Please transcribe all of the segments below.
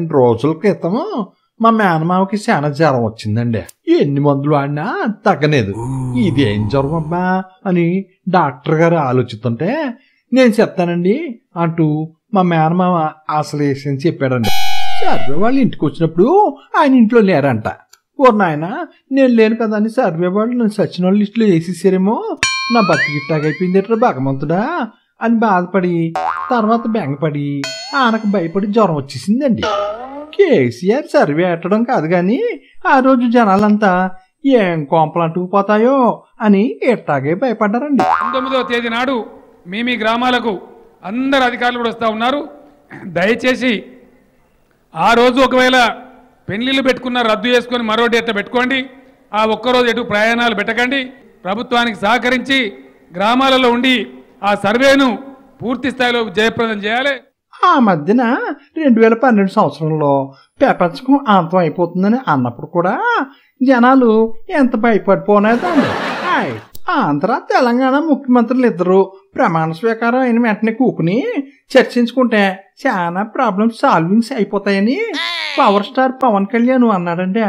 రెండు రోజుల క్రితం మా మేనమావకి చాలా జ్వరం వచ్చిందండి ఎన్ని మందులు వాడినా తగ్గలేదు ఇదేం జ్వరం అబ్బా అని డాక్టర్ గారు ఆలోచిస్తుంటే నేను చెప్తానండి అంటూ మా మేనమామ అసలు వేసని చెప్పాడండి సర్వే వాళ్ళు ఇంటికి వచ్చినప్పుడు ఆయన ఇంట్లో లేరంట ఓ నాయన నేను లేను కదా అని సర్వే వాళ్ళు నన్ను సచిన వాళ్ళ లిస్టులో వేసేసారేమో నా బతికిట్టాగైపోయింది ఎట్రా భగవంతుడా అని బాధపడి తర్వాత బెంగపడి ఆనకు భయపడి జ్వరం వచ్చేసిందండి కేసీఆర్ సర్వే ఎట్టడం కాదు కానీ ఆ రోజు జనాలంతా ఏం కోంపలు అంటుకుపోతాయో అని ఎట్టాగే భయపడ్డారండి పంతొమ్మిదవ తేదీ నాడు మీ మీ గ్రామాలకు అందరు అధికారులు కూడా వస్తూ ఉన్నారు దయచేసి ఆ రోజు ఒకవేళ పెళ్లిళ్ళు పెట్టుకున్న రద్దు చేసుకొని మరో డేట్ పెట్టుకోండి ఆ ఒక్కరోజు ఎటు ప్రయాణాలు పెట్టకండి ప్రభుత్వానికి సహకరించి గ్రామాలలో ఉండి ఆ సర్వేను పూర్తి స్థాయిలో జయప్రదం చేయాలి ఆ మధ్యన రెండు వేల పన్నెండు సంవత్సరంలో ప్రపంచకం అంతం అయిపోతుందని అన్నప్పుడు కూడా జనాలు ఎంత భయపడిపోనేదండి హాయ్ ఆంధ్ర తెలంగాణ ముఖ్యమంత్రులు ఇద్దరు ప్రమాణ స్వీకారం అయిన వెంటనే కూకుని చర్చించుకుంటే చాలా ప్రాబ్లమ్స్ సాల్వింగ్స్ అయిపోతాయని పవర్ స్టార్ పవన్ కళ్యాణ్ అన్నాడండి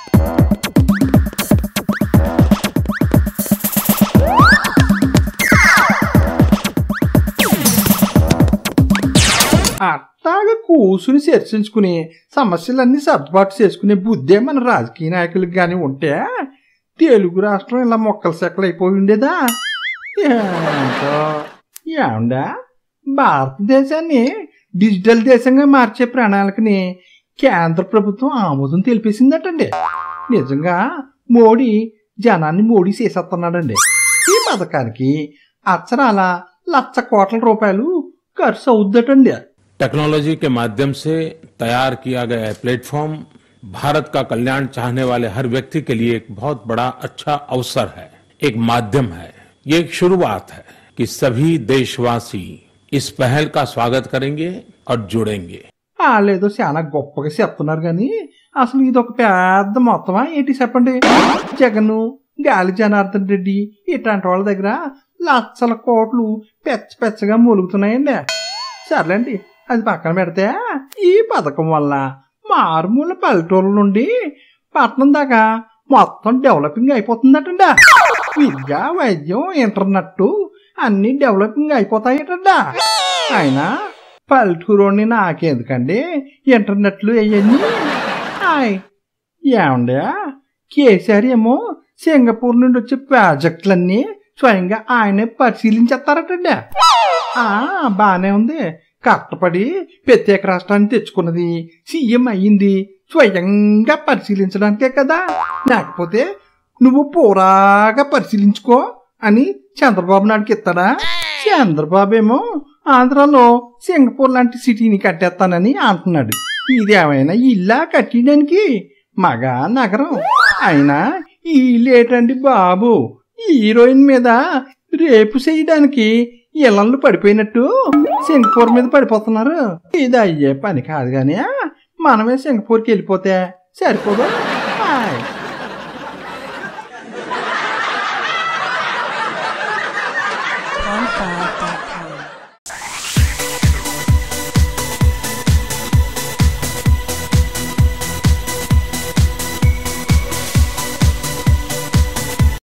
అట్టాగా కూసుని చర్చించుకుని సమస్యలన్నీ సర్దుబాటు చేసుకునే బుద్ధే మన రాజకీయ నాయకులకు కానీ ఉంటే తెలుగు రాష్ట్రం ఇలా మొక్కల సెక్కలు అయిపోయి ఉండేదా ఏంటో ఏమండా భారతదేశాన్ని డిజిటల్ దేశంగా మార్చే ప్రణాళికని కేంద్ర ప్రభుత్వం ఆమోదం తెలిపేసిందటండి నిజంగా మోడీ జనాన్ని మోడీ చేసేస్తున్నాడండి ఈ పథకానికి అచ్చరాల లక్ష కోట్ల రూపాయలు ఖర్చు అవుద్దటండి टेक्नोलॉजी के माध्यम से तैयार किया गया यह प्लेटफॉर्म भारत का कल्याण चाहने वाले हर व्यक्ति के लिए एक बहुत बड़ा अच्छा अवसर है एक माध्यम है ये एक शुरुआत है कि सभी देशवासी इस पहल का स्वागत करेंगे और जुड़ेंगे వాళ్ళేదో చాలా గొప్పగా చెప్తున్నారు కానీ అసలు ఇది ఒక పెద్ద మొత్తమా ఏంటి చెప్పండి జగన్ గాలి జనార్దన్ రెడ్డి ఇట్లాంటి వాళ్ళ దగ్గర లక్షల కోట్లు పెచ్చ పెచ్చగా మూలుగుతున్నాయండి సర్లేండి అది పక్కన పెడితే ఈ పథకం వల్ల మారుమూల పల్లెటూరు నుండి పట్టణం దాకా మొత్తం డెవలపింగ్ అయిపోతుందటండి విద్య వైద్యం ఇంటర్నెట్ అన్ని డెవలపింగ్ అయిపోతాయటండి అయినా పల్లెటూరుని నాకెందుకండి ఇంటర్నెట్లు అవన్నీ హాయ్ ఏమండే కేసీఆర్ ఏమో సింగపూర్ నుండి వచ్చే ప్రాజెక్టులన్నీ స్వయంగా ఆయనే పరిశీలించేస్తారటండి ఆ, బానే ఉంది కష్టపడి ప్రత్యేక రాష్ట్రాన్ని తెచ్చుకున్నది సీఎం అయ్యింది స్వయంగా పరిశీలించడానికే కదా లేకపోతే నువ్వు పూరాగా పరిశీలించుకో అని చంద్రబాబు నాయుడుకి ఇస్తాడా చంద్రబాబు ఏమో ఆంధ్రాలో సింగపూర్ లాంటి సిటీని కట్టేస్తానని అంటున్నాడు ఇదేమైనా ఇల్లా కట్టడానికి మగ నగరం అయినా ఈ లేటండి బాబు ఈ హీరోయిన్ మీద రేపు చేయడానికి ఇళ్ళల్లో పడిపోయినట్టు సింగపూర్ మీద పడిపోతున్నారు ఇది అయ్యే పని కాదు కానీ మనమే సింగపూర్కి వెళ్ళిపోతే సరిపోదు హాయ్ Contact